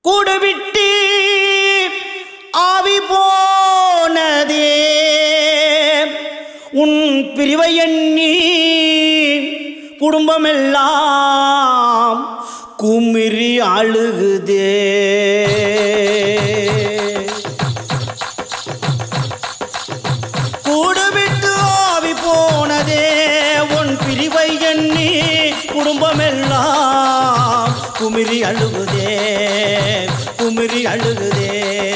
கூடு விட்டு ஆவி போனதே உன் பிரிவை எண்ணி குடும்பமெல்லாம் குமிரி அழுகுதே கூடு விட்டு ஆவி போனதே உன் பிரிவை எண்ணி குடும்பமெல்லாம் குமிரி அழுகுதே குமிரி அழுகுதே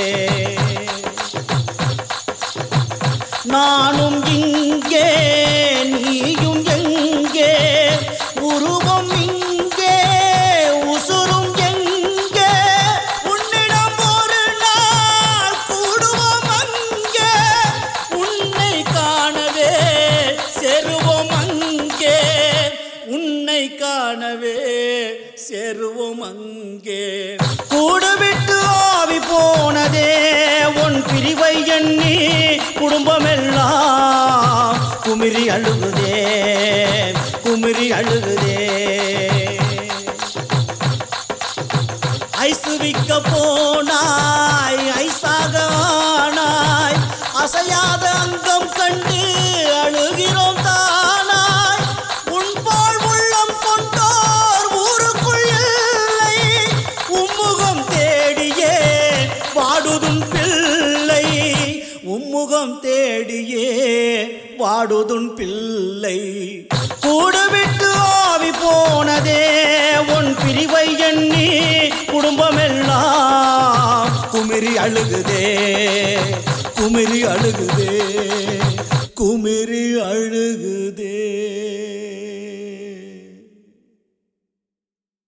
நானும் இங்கே நீயும் எங்கே உருவம் இங்கே உசுரும் எங்கே உன்னிடம் ஒரு நாள் கூடுவோம் அங்கே உன்னை காணவே செருவோம் அங்கே உன்னை காணவே செருவோம் அங்கே கூடு விட்டு ஆவி போனதே உன் பிரிவை எண்ணி குடும்பமெல்லாம் குமிரி அழுகுதே குமிரி அழுகுதே ஐசு விக்க போனாய் ஐசாக ஆனாய் அசையாத அங்கம் கண்டு அழுகிறோம் தானாய் உன் போல் உள்ளம் கொண்டோர் ஊருக்குள் இல்லை உம்முகம் தேடியே வாடுதும் பிள்ளை உம்முகம் தேடியே வாடுதுன் பிள்ளை கூடு விட்டு ஆவி போனதே உன் பிரிவை எண்ணி குடும்பமெல்லாம் குமிரி அழுகுதே குமிரி அழுகுதே குமிரி அழுகுதே